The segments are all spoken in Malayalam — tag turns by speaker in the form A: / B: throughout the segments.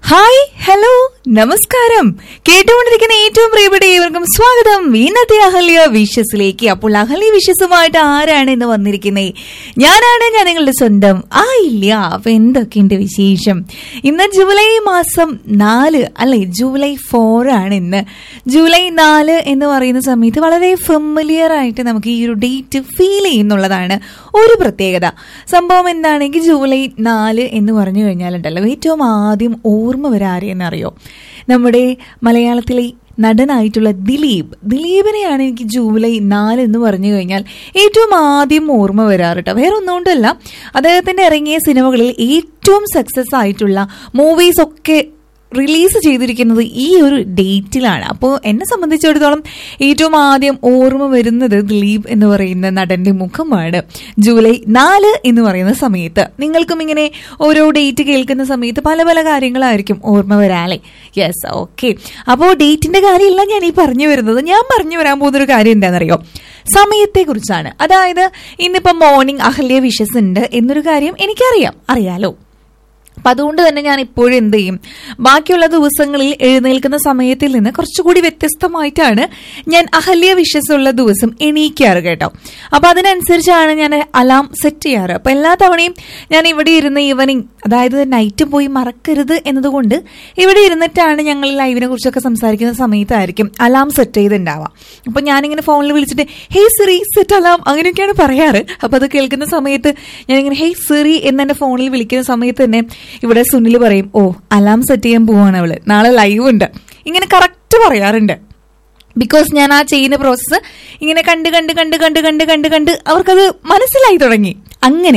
A: ഹായ് ഹലോ നമസ്കാരം കേട്ടുകൊണ്ടിരിക്കുന്ന ഏറ്റവും പ്രിയപ്പെട്ട ഏവർക്കും സ്വാഗതം ഇന്നത്തെ അഹല്യ വിഷസിലേക്ക് അപ്പോൾ അഹല്യ വിഷസുമായിട്ട് ആരാണ് ഇന്ന് വന്നിരിക്കുന്നത് ഞാനാണ് ഞാൻ നിങ്ങളുടെ സ്വന്തം ആ ഇല്ല അപ്പൊ എന്തൊക്കെയുണ്ട് വിശേഷം ഇന്ന് ജൂലൈ മാസം നാല് അല്ലെ ജൂലൈ ഫോർ ആണ് ഇന്ന് ജൂലൈ നാല് എന്ന് പറയുന്ന സമയത്ത് വളരെ ഫെമിലിയർ ആയിട്ട് നമുക്ക് ഈ ഒരു ഡേറ്റ് ഫീൽ ചെയ്യുന്നുള്ളതാണ് ഒരു പ്രത്യേകത സംഭവം എന്താണെങ്കിൽ ജൂലൈ നാല് എന്ന് പറഞ്ഞു കഴിഞ്ഞാലുണ്ടല്ലോ ഏറ്റവും ആദ്യം ഓർമ്മ വരാരെന്നറിയോ നമ്മുടെ മലയാളത്തിലെ നടനായിട്ടുള്ള ദിലീപ് ദിലീപിനെയാണ് എനിക്ക് ജൂലൈ നാല് എന്ന് പറഞ്ഞു കഴിഞ്ഞാൽ ഏറ്റവും ആദ്യം ഓർമ്മ വരാറ് കേട്ടോ വേറെ ഒന്നുകൊണ്ടല്ല അദ്ദേഹത്തിന്റെ ഇറങ്ങിയ സിനിമകളിൽ ഏറ്റവും സക്സസ് ആയിട്ടുള്ള മൂവീസ് ഒക്കെ റിലീസ് ചെയ്തിരിക്കുന്നത് ഈ ഒരു ഡേറ്റിലാണ് അപ്പോൾ എന്നെ സംബന്ധിച്ചിടത്തോളം ഏറ്റവും ആദ്യം ഓർമ്മ വരുന്നത് ദിലീപ് എന്ന് പറയുന്ന നടന്റെ മുഖമാണ് ജൂലൈ നാല് എന്ന് പറയുന്ന സമയത്ത് നിങ്ങൾക്കും ഇങ്ങനെ ഓരോ ഡേറ്റ് കേൾക്കുന്ന സമയത്ത് പല പല കാര്യങ്ങളായിരിക്കും ഓർമ്മ വരാല്ലേ യെസ് ഓക്കെ അപ്പോൾ ഡേറ്റിന്റെ കാര്യമല്ല ഞാൻ ഈ പറഞ്ഞു വരുന്നത് ഞാൻ പറഞ്ഞു വരാൻ പോകുന്ന ഒരു കാര്യം എന്താണെന്നറിയോ സമയത്തെ കുറിച്ചാണ് അതായത് ഇന്നിപ്പം മോർണിംഗ് അഹല്യ വിഷസ് ഉണ്ട് എന്നൊരു കാര്യം എനിക്കറിയാം അറിയാലോ അപ്പൊ അതുകൊണ്ട് തന്നെ ഞാൻ ഇപ്പോഴും എന്ത് ചെയ്യും ബാക്കിയുള്ള ദിവസങ്ങളിൽ എഴുന്നേൽക്കുന്ന സമയത്തിൽ നിന്ന് കുറച്ചുകൂടി വ്യത്യസ്തമായിട്ടാണ് ഞാൻ അഹല്യ വിശ്വസുള്ള ദിവസം എണീക്കാറ് കേട്ടോ അപ്പൊ അതിനനുസരിച്ചാണ് ഞാൻ അലാം സെറ്റ് ചെയ്യാറ് അപ്പൊ എല്ലാ തവണയും ഞാൻ ഇവിടെ ഇരുന്ന് ഈവനിങ് അതായത് നൈറ്റ് പോയി മറക്കരുത് എന്നതുകൊണ്ട് ഇവിടെ ഇരുന്നിട്ടാണ് ഞങ്ങൾ ലൈവിനെ കുറിച്ചൊക്കെ സംസാരിക്കുന്ന സമയത്തായിരിക്കും അലാം സെറ്റ് ചെയ്തിട്ടുണ്ടാവാം അപ്പൊ ഞാനിങ്ങനെ ഫോണിൽ വിളിച്ചിട്ട് ഹേ സിറി സെറ്റ് അലാം അങ്ങനെയൊക്കെയാണ് പറയാറ് അപ്പൊ അത് കേൾക്കുന്ന സമയത്ത് ഞാനിങ്ങനെ ഹേ സിറി എന്ന് എന്റെ ഫോണിൽ വിളിക്കുന്ന സമയത്ത് തന്നെ ഇവിടെ സുനിൽ പറയും ഓ അലാം സെറ്റ് ചെയ്യാൻ പോവാണ് അവള് നാളെ ലൈവ് ഉണ്ട് ഇങ്ങനെ കറക്റ്റ് പറയാറുണ്ട് ബിക്കോസ് ഞാൻ ആ ചെയ്യുന്ന പ്രോസസ്സ് ഇങ്ങനെ കണ്ട് കണ്ട് കണ്ട് കണ്ട് കണ്ട് കണ്ട് കണ്ട് അവർക്കത് മനസ്സിലായി തുടങ്ങി അങ്ങനെ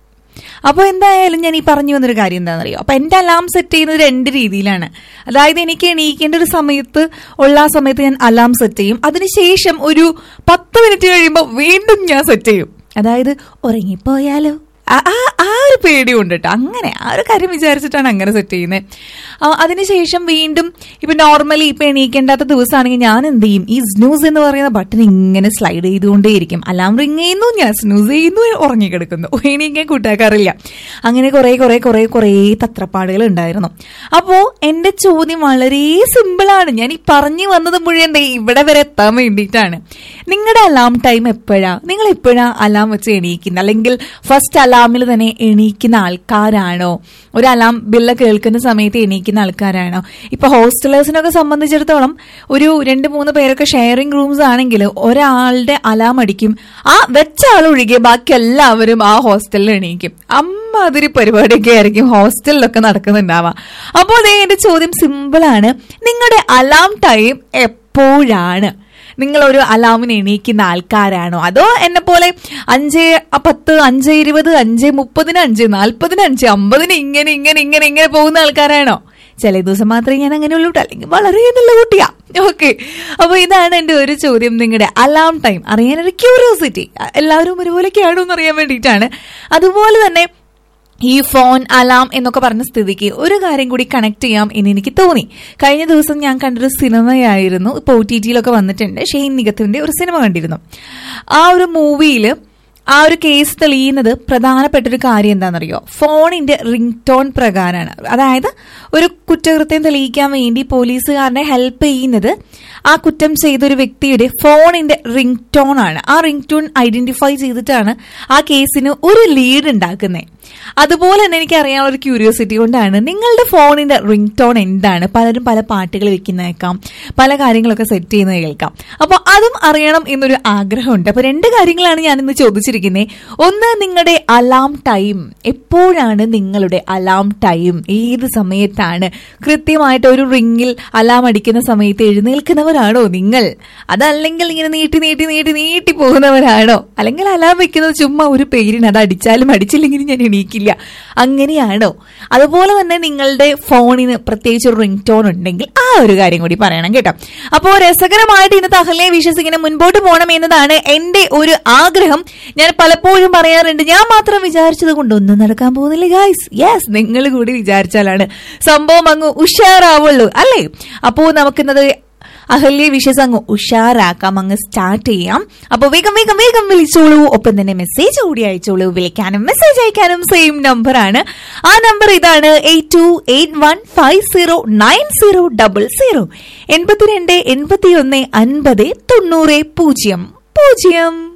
A: അപ്പോൾ എന്തായാലും ഞാൻ ഈ പറഞ്ഞു വന്നൊരു കാര്യം എന്താണെന്നറിയോ അപ്പൊ എന്റെ അലാം സെറ്റ് ചെയ്യുന്നത് രണ്ട് രീതിയിലാണ് അതായത് എനിക്ക് എണീക്കേണ്ട ഒരു സമയത്ത് ഉള്ള ആ സമയത്ത് ഞാൻ അലാം സെറ്റ് ചെയ്യും അതിനുശേഷം ഒരു പത്ത് മിനിറ്റ് കഴിയുമ്പോൾ വീണ്ടും ഞാൻ സെറ്റ് ചെയ്യും അതായത് ഉറങ്ങിപ്പോയാലോ ആ ആ- ആ ഒരു പേടി ഉണ്ട് കേട്ടോ അങ്ങനെ ആ ഒരു കാര്യം വിചാരിച്ചിട്ടാണ് അങ്ങനെ സെറ്റ് ചെയ്യുന്നത് അതിനുശേഷം വീണ്ടും ഇപ്പൊ നോർമലി ഇപ്പൊ എണീക്കേണ്ടാത്ത ദിവസമാണെങ്കിൽ ഞാൻ എന്ത് ചെയ്യും ഈ സ്നൂസ് എന്ന് പറയുന്ന ബട്ടൺ ഇങ്ങനെ സ്ലൈഡ് ചെയ്തുകൊണ്ടേയിരിക്കും അലാം റിങ് ചെയ്യുന്നു ഞാൻ സ്നൂസ് ചെയ്യുന്നു ഉറങ്ങിക്കിടക്കുന്നു എണീക്കാൻ കൂട്ടാക്കാറില്ല അങ്ങനെ കുറെ കുറെ കുറെ കുറെ തത്രപ്പാടുകൾ ഉണ്ടായിരുന്നു അപ്പോ എന്റെ ചോദ്യം വളരെ സിമ്പിളാണ് ഞാൻ ഈ പറഞ്ഞു വന്നത് മുഴുവൻ ദേ ഇവിടെ വരെ എത്താൻ വേണ്ടിയിട്ടാണ് നിങ്ങളുടെ അലാം ടൈം എപ്പോഴാ നിങ്ങൾ എപ്പോഴാ അലാം വെച്ച് എണീക്കുന്നത് അല്ലെങ്കിൽ ഫസ്റ്റ് അലാമിൽ തന്നെ എണീക്കുന്ന ആൾക്കാരാണോ ഒരു അലാം ബില്ല് കേൾക്കുന്ന സമയത്ത് എണീക്കുന്ന ആൾക്കാരാണോ ഇപ്പൊ ഹോസ്റ്റലേഴ്സിനൊക്കെ സംബന്ധിച്ചിടത്തോളം ഒരു രണ്ട് മൂന്ന് പേരൊക്കെ ഷെയറിംഗ് റൂംസ് ആണെങ്കിൽ ഒരാളുടെ അലാം അടിക്കും ആ വെച്ച ആൾ ഒഴികെ ബാക്കി എല്ലാവരും ആ ഹോസ്റ്റലിൽ എണീക്കും അമ്മാതിരി പരിപാടിയൊക്കെ ആയിരിക്കും ഹോസ്റ്റലിലൊക്കെ നടക്കുന്നുണ്ടാവാം അപ്പോൾ ദേ എന്റെ ചോദ്യം സിമ്പിളാണ് നിങ്ങളുടെ അലാം ടൈം എപ്പോഴാണ് നിങ്ങൾ ഒരു അലാമിന് എണീക്കുന്ന ആൾക്കാരാണോ അതോ എന്നെ പോലെ അഞ്ച് പത്ത് അഞ്ച് ഇരുപത് അഞ്ച് മുപ്പതിന് അഞ്ച് നാൽപ്പതിന് അഞ്ച് അമ്പതിന് ഇങ്ങനെ ഇങ്ങനെ ഇങ്ങനെ ഇങ്ങനെ പോകുന്ന ആൾക്കാരാണോ ചില ദിവസം മാത്രമേ ഞാൻ അങ്ങനെ ഉള്ളൂ ട്ടോ. അല്ലെങ്കിൽ വളരെ നല്ല കുട്ടിയാ ഓക്കെ അപ്പൊ ഇതാണ് എന്റെ ഒരു ചോദ്യം നിങ്ങളുടെ അലാം ടൈം അറിയാനൊരു ക്യൂരിയോസിറ്റി എല്ലാവരും ഒരുപോലെയൊക്കെയാണോ എന്ന് അറിയാൻ വേണ്ടിയിട്ടാണ് അതുപോലെ തന്നെ ഈ ഫോൺ അലാം എന്നൊക്കെ പറഞ്ഞ സ്ഥിതിക്ക് ഒരു കാര്യം കൂടി കണക്ട് ചെയ്യാം എന്ന് എനിക്ക് തോന്നി കഴിഞ്ഞ ദിവസം ഞാൻ കണ്ടൊരു സിനിമയായിരുന്നു ഇപ്പോൾ ഒ ടി ടിയിലൊക്കെ വന്നിട്ടുണ്ട് ഷെയ്ൻ നിഗത്തിന്റെ ഒരു സിനിമ കണ്ടിരുന്നു ആ ഒരു മൂവിയിൽ ആ ഒരു കേസ് തെളിയുന്നത് പ്രധാനപ്പെട്ട ഒരു കാര്യം എന്താണെന്നറിയോ ഫോണിന്റെ റിംഗ് ടോൺ പ്രകാരമാണ് അതായത് ഒരു കുറ്റകൃത്യം തെളിയിക്കാൻ വേണ്ടി പോലീസുകാരനെ ഹെൽപ്പ് ചെയ്യുന്നത് ആ കുറ്റം ചെയ്ത ഒരു വ്യക്തിയുടെ ഫോണിന്റെ റിംഗ് ടോൺ ആണ് ആ റിംഗ് ടോൺ ഐഡന്റിഫൈ ചെയ്തിട്ടാണ് ആ കേസിന് ഒരു ലീഡ് ഉണ്ടാക്കുന്നത് അതുപോലെ തന്നെ എനിക്ക് അറിയാനുള്ള ഒരു ക്യൂരിയോസിറ്റി കൊണ്ടാണ് നിങ്ങളുടെ ഫോണിന്റെ റിംഗ് ടോൺ എന്താണ് പലരും പല പാട്ടുകൾ വെക്കുന്ന കേൾക്കാം പല കാര്യങ്ങളൊക്കെ സെറ്റ് ചെയ്യുന്നത് കേൾക്കാം അപ്പൊ അതും അറിയണം എന്നൊരു ആഗ്രഹമുണ്ട് അപ്പൊ രണ്ട് കാര്യങ്ങളാണ് ഞാൻ ഇന്ന് ചോദിച്ചിരിക്കുന്നത് ഒന്ന് നിങ്ങളുടെ അലാം ടൈം എപ്പോഴാണ് നിങ്ങളുടെ അലാം ടൈം ഏത് സമയത്താണ് കൃത്യമായിട്ട് ഒരു റിങ്ങിൽ അലാം അടിക്കുന്ന സമയത്ത് എഴുന്നേൽക്കുന്നവരാണോ നിങ്ങൾ അതല്ലെങ്കിൽ ഇങ്ങനെ നീട്ടി നീട്ടി നീട്ടി നീട്ടി പോകുന്നവരാണോ അല്ലെങ്കിൽ അലാം വെക്കുന്നത് ചുമ്മാ ഒരു പേരിന് അത് അടിച്ചാലും അടിച്ചില്ലെങ്കിലും ഞാൻ എണീക്കില്ല അങ്ങനെയാണോ അതുപോലെ തന്നെ നിങ്ങളുടെ ഫോണിന് പ്രത്യേകിച്ച് ഒരു റിംഗ് ടോൺ ഉണ്ടെങ്കിൽ ആ ഒരു കാര്യം കൂടി പറയണം കേട്ടോ അപ്പോൾ രസകരമായിട്ട് ഇന്നത്തെ അഹല്യെ വിശ്വസിങ്ങനെ മുൻപോട്ട് പോകണം എന്നതാണ് എന്റെ ഒരു ആഗ്രഹം ഞാൻ പലപ്പോഴും പറയാറുണ്ട് ഞാൻ മാത്രം വിചാരിച്ചത് കൊണ്ട് ഒന്നും നടക്കാൻ പോകുന്നില്ല ഗായ്സ് യെസ് നിങ്ങൾ കൂടി വിചാരിച്ചാലാണ് സംഭവം അങ്ങ് ഉഷാറാവുള്ളൂ അല്ലേ അപ്പോ നമുക്കിന്നത് അഹല്യ വിഷസ് അങ്ങ് ഉഷാറാക്കാം അങ്ങ് സ്റ്റാർട്ട് ചെയ്യാം അപ്പൊ വേഗം വേഗം വേഗം വിളിച്ചോളൂ ഒപ്പം തന്നെ മെസ്സേജ് കൂടി അയച്ചോളൂ വിളിക്കാനും മെസ്സേജ് അയക്കാനും സെയിം നമ്പർ ആണ് ആ നമ്പർ ഇതാണ് eight two eight one five zero nine zero double zero എൺപത്തിരണ്ട് എൺപത്തിയൊന്ന് അൻപത് തൊണ്ണൂറ് പൂജ്യം പൂജ്യം